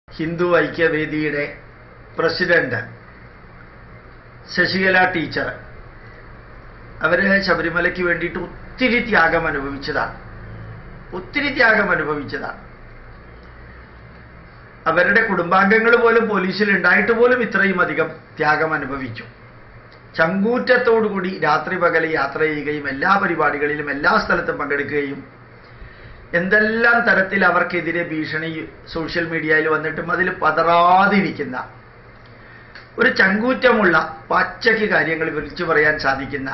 ഹിന്ദു ഐക്യവേദിയുടെ president Sasikala teacher അവര് ശബരിമലയ്ക്ക് വേണ്ടിയിട്ട് ഒത്തിരി ത്യാഗം അനുഭവിച്ചതാണ് ഒത്തിരി ത്യാഗം അനുഭവിച്ചതാണ് അവരുടെ കുടുംബാംഗങ്ങൾ പോലും പോലീസിൽ ഉണ്ടായിട്ട് പോലും ഇത്രയും അധികം ത്യാഗം അനുഭവിച്ചു ചങ്കൂറ്റത്തോടുകൂടി രാത്രി പകൽ യാത്ര ചെയ്യുകയും എല്ലാ പരിപാടികളിലും എല്ലാ സ്ഥലത്തും പങ്കെടുക്കുകയും എന്തെല്ലാം തരത്തിൽ അവർക്കെതിരെ ഭീഷണി സോഷ്യൽ മീഡിയയിൽ വന്നിട്ടും അതിൽ പതറാതിരിക്കുന്ന ഒരു ചങ്കൂറ്റമുള്ള പച്ചയ്ക്ക് കാര്യങ്ങൾ വിളിച്ചു പറയാൻ സാധിക്കുന്ന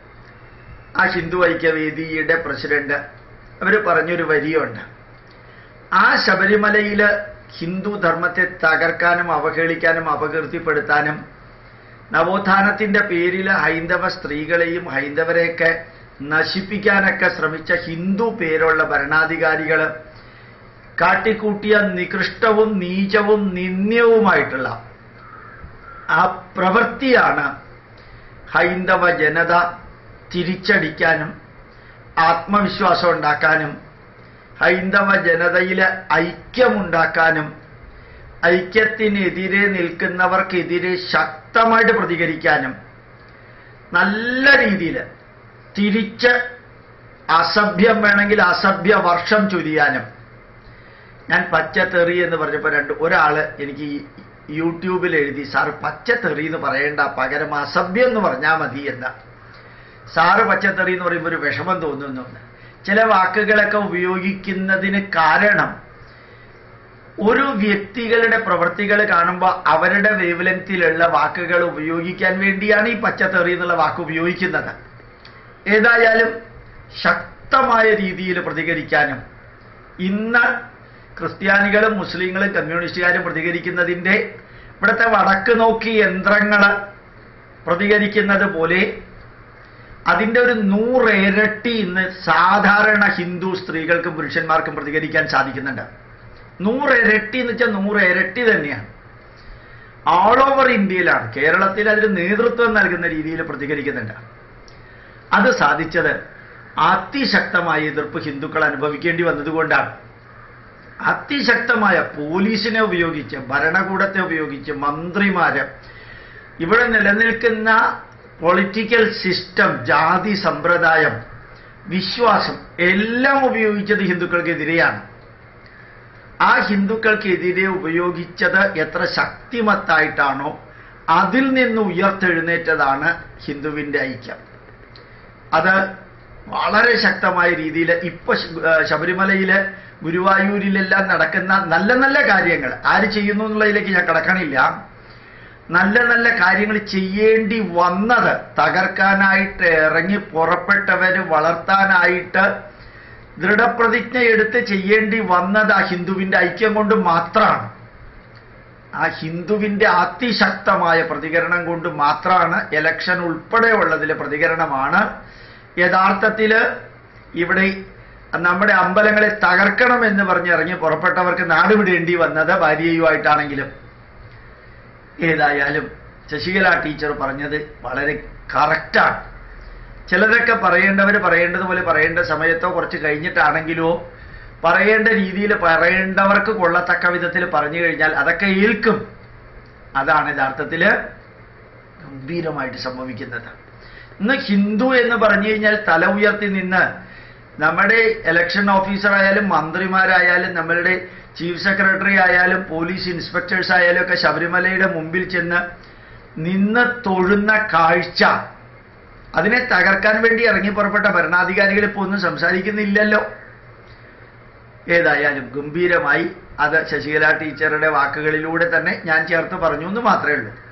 ആ ഹിന്ദു ഐക്യവേദിയുടെ പ്രസിഡന്റ് അവർ പറഞ്ഞൊരു വരിയുണ്ട് ആ ശബരിമലയിൽ ഹിന്ദു ധർമ്മത്തെ തകർക്കാനും അവഹേളിക്കാനും അപകീർത്തിപ്പെടുത്താനും നവോത്ഥാനത്തിന്റെ പേരിൽ ഹൈന്ദവ സ്ത്രീകളെയും ഹൈന്ദവരെയൊക്കെ നശിപ്പിക്കാനൊക്കെ ശ്രമിച്ച ഹിന്ദു പേരുള്ള ഭരണാധികാരികൾ കാട്ടിക്കൂട്ടിയ നികൃഷ്ടവും നീചവും നിന്ദ്യവുമായിട്ടുള്ള ആ പ്രവൃത്തിയാണ് ഹൈന്ദവ ജനത തിരിച്ചടിക്കാനും ആത്മവിശ്വാസം ഉണ്ടാക്കാനും ഹൈന്ദവ ജനതയിൽ ഐക്യമുണ്ടാക്കാനും ഐക്യത്തിനെതിരെ നിൽക്കുന്നവർക്കെതിരെ ശക്തമായിട്ട് പ്രതികരിക്കാനും നല്ല രീതിയിൽ തിരിച്ച് അസഭ്യം വേണമെങ്കിൽ അസഭ്യ വർഷം ചൊരിയാനും ഞാൻ പച്ചത്തെറി എന്ന് പറഞ്ഞപ്പോൾ രണ്ട് ഒരാള് എനിക്ക് ഈ യൂട്യൂബിൽ എഴുതി സാറ് പച്ചത്തെറി എന്ന് പറയേണ്ട പകരം അസഭ്യം എന്ന് പറഞ്ഞാൽ മതി എന്ന് സാറ് പച്ചത്തെറി എന്ന് പറയുമ്പോൾ ഒരു വിഷമം തോന്നുന്നുണ്ട് ചില വാക്കുകളൊക്കെ ഉപയോഗിക്കുന്നതിന് കാരണം ഒരു വ്യക്തികളുടെ പ്രവൃത്തികൾ കാണുമ്പോൾ അവരുടെ വേവ് ലെങ്തിലുള്ള വാക്കുകൾ ഉപയോഗിക്കാൻ വേണ്ടിയാണ് ഈ പച്ചത്തെറി എന്നുള്ള വാക്ക് ഉപയോഗിക്കുന്നത് ഏതായാലും ശക്തമായ രീതിയിൽ പ്രതികരിക്കാനും ഇന്ന് ക്രിസ്ത്യാനികളും മുസ്ലിങ്ങളും കമ്മ്യൂണിസ്റ്റുകാരും പ്രതികരിക്കുന്നതിൻ്റെ ഇവിടുത്തെ വടക്ക് നോക്കി യന്ത്രങ്ങൾ പ്രതികരിക്കുന്നത് പോലെ അതിൻ്റെ ഒരു നൂറിരട്ടി ഇന്ന് സാധാരണ ഹിന്ദു സ്ത്രീകൾക്കും പുരുഷന്മാർക്കും പ്രതികരിക്കാൻ സാധിക്കുന്നുണ്ട് നൂറിരട്ടി എന്ന് വെച്ചാൽ നൂറിരട്ടി തന്നെയാണ് ഓൾ ഓവർ ഇന്ത്യയിലാണ് കേരളത്തിൽ അതിന് നേതൃത്വം നൽകുന്ന രീതിയിൽ പ്രതികരിക്കുന്നുണ്ട് അത് സാധിച്ചത് അതിശക്തമായ എതിർപ്പ് ഹിന്ദുക്കൾ അനുഭവിക്കേണ്ടി വന്നതുകൊണ്ടാണ് അതിശക്തമായ പോലീസിനെ ഉപയോഗിച്ച് ഭരണകൂടത്തെ ഉപയോഗിച്ച് മന്ത്രിമാര് ഇവിടെ നിലനിൽക്കുന്ന പൊളിറ്റിക്കൽ സിസ്റ്റം ജാതി സമ്പ്രദായം വിശ്വാസം എല്ലാം ഉപയോഗിച്ചത് ഹിന്ദുക്കൾക്കെതിരെയാണ് ആ ഹിന്ദുക്കൾക്കെതിരെ ഉപയോഗിച്ചത് എത്ര ശക്തിമത്തായിട്ടാണോ അതിൽ നിന്ന് ഉയർത്തെഴുന്നേറ്റതാണ് ഹിന്ദുവിൻ്റെ ഐക്യം അത് വളരെ ശക്തമായ രീതിയിൽ ഇപ്പൊ ശബരിമലയില് ഗുരുവായൂരിലെല്ലാം നടക്കുന്ന നല്ല നല്ല കാര്യങ്ങൾ ആര് ചെയ്യുന്നു എന്നുള്ളതിലേക്ക് ഞാൻ കടക്കണില്ല നല്ല നല്ല കാര്യങ്ങൾ ചെയ്യേണ്ടി വന്നത് തകർക്കാനായിട്ട് ഇറങ്ങി പുറപ്പെട്ടവര് വളർത്താനായിട്ട് ദൃഢപ്രതിജ്ഞ എടുത്ത് ചെയ്യേണ്ടി വന്നത് ആ ഹിന്ദുവിന്റെ ഐക്യം കൊണ്ട് മാത്രമാണ് ആ ഹിന്ദുവിന്റെ അതിശക്തമായ പ്രതികരണം കൊണ്ട് മാത്രമാണ് ഇലക്ഷൻ ഉൾപ്പെടെയുള്ളതിലെ പ്രതികരണമാണ് യഥാർത്ഥത്തിൽ ഇവിടെ നമ്മുടെ അമ്പലങ്ങളെ തകർക്കണം എന്ന് പറഞ്ഞ് ഇറങ്ങി പുറപ്പെട്ടവർക്ക് നാടുവിടേണ്ടി വന്നത് ഭാര്യയുമായിട്ടാണെങ്കിലും ഏതായാലും ശശികല ടീച്ചർ പറഞ്ഞത് വളരെ കറക്റ്റാണ് ചിലതൊക്കെ പറയേണ്ടവർ പറയേണ്ടതുപോലെ പറയേണ്ട സമയത്തോ കുറച്ച് കഴിഞ്ഞിട്ടാണെങ്കിലോ പറയേണ്ട രീതിയിൽ പറയേണ്ടവർക്ക് കൊള്ളത്തക്ക വിധത്തിൽ പറഞ്ഞു കഴിഞ്ഞാൽ അതൊക്കെ ഏൽക്കും അതാണ് യഥാർത്ഥത്തിൽ ഗംഭീരമായിട്ട് സംഭവിക്കുന്നത് ഇന്ന് ഹിന്ദു എന്ന് പറഞ്ഞു കഴിഞ്ഞാൽ തല ഉയർത്തി നിന്ന് നമ്മുടെ ഇലക്ഷൻ ഓഫീസർ ആയാലും മന്ത്രിമാരായാലും നമ്മളുടെ ചീഫ് സെക്രട്ടറി ആയാലും പോലീസ് ഇൻസ്പെക്ടേഴ്സ് ആയാലും ഒക്കെ ശബരിമലയുടെ മുമ്പിൽ ചെന്ന് നിന്ന് തൊഴുന്ന കാഴ്ച അതിനെ തകർക്കാൻ വേണ്ടി ഇറങ്ങി പുറപ്പെട്ട ഭരണാധികാരികൾ ഇപ്പോൾ ഒന്നും സംസാരിക്കുന്നില്ലല്ലോ ഏതായാലും ഗംഭീരമായി അത് ശശികല ടീച്ചറുടെ വാക്കുകളിലൂടെ തന്നെ ഞാൻ ചേർത്ത് പറഞ്ഞു എന്ന് മാത്രമേ ഉള്ളൂ